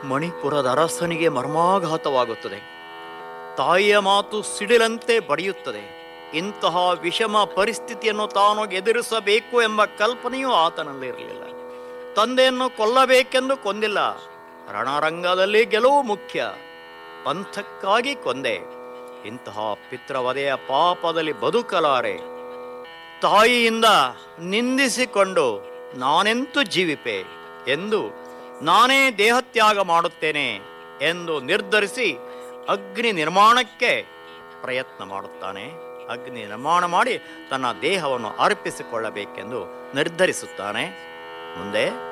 ಮಣಿಪುರದ ಅರಸನಿಗೆ ಮರ್ಮಾಘಾತವಾಗುತ್ತದೆ ತಾಯಿಯ ಮಾತು ಸಿಡಿಲಂತೆ ಬಡಿಯುತ್ತದೆ ಇಂತಹ ವಿಷಮ ಪರಿಸ್ಥಿತಿಯನ್ನು ತಾನು ಎದುರಿಸಬೇಕು ಎಂಬ ಕಲ್ಪನೆಯೂ ಆತನಲ್ಲಿ ಇರಲಿಲ್ಲ ತಂದೆಯನ್ನು ಕೊಲ್ಲಬೇಕೆಂದು ಕೊಂದಿಲ್ಲ ರಣರಂಗದಲ್ಲಿ ಗೆಲುವು ಮುಖ್ಯ ಪಂಥಕ್ಕಾಗಿ ಕೊಂದೆ ಇಂತಹ ಪಿತೃವಧೆಯ ಪಾಪದಲ್ಲಿ ಬದುಕಲಾರೆ ತಾಯಿಯಿಂದ ನಿಂದಿಸಿಕೊಂಡು ನಾನೆಂತೂ ಜೀವಿಪೆ ಎಂದು ನಾನೇ ದೇಹತ್ಯಾಗ ಮಾಡುತ್ತೇನೆ ಎಂದು ನಿರ್ಧರಿಸಿ ಅಗ್ನಿ ನಿರ್ಮಾಣಕ್ಕೆ ಪ್ರಯತ್ನ ಮಾಡುತ್ತಾನೆ ಅಗ್ನಿ ನಿರ್ಮಾಣ ಮಾಡಿ ತನ್ನ ದೇಹವನ್ನು ಅರ್ಪಿಸಿಕೊಳ್ಳಬೇಕೆಂದು ನಿರ್ಧರಿಸುತ್ತಾನೆ ಮುಂದೆ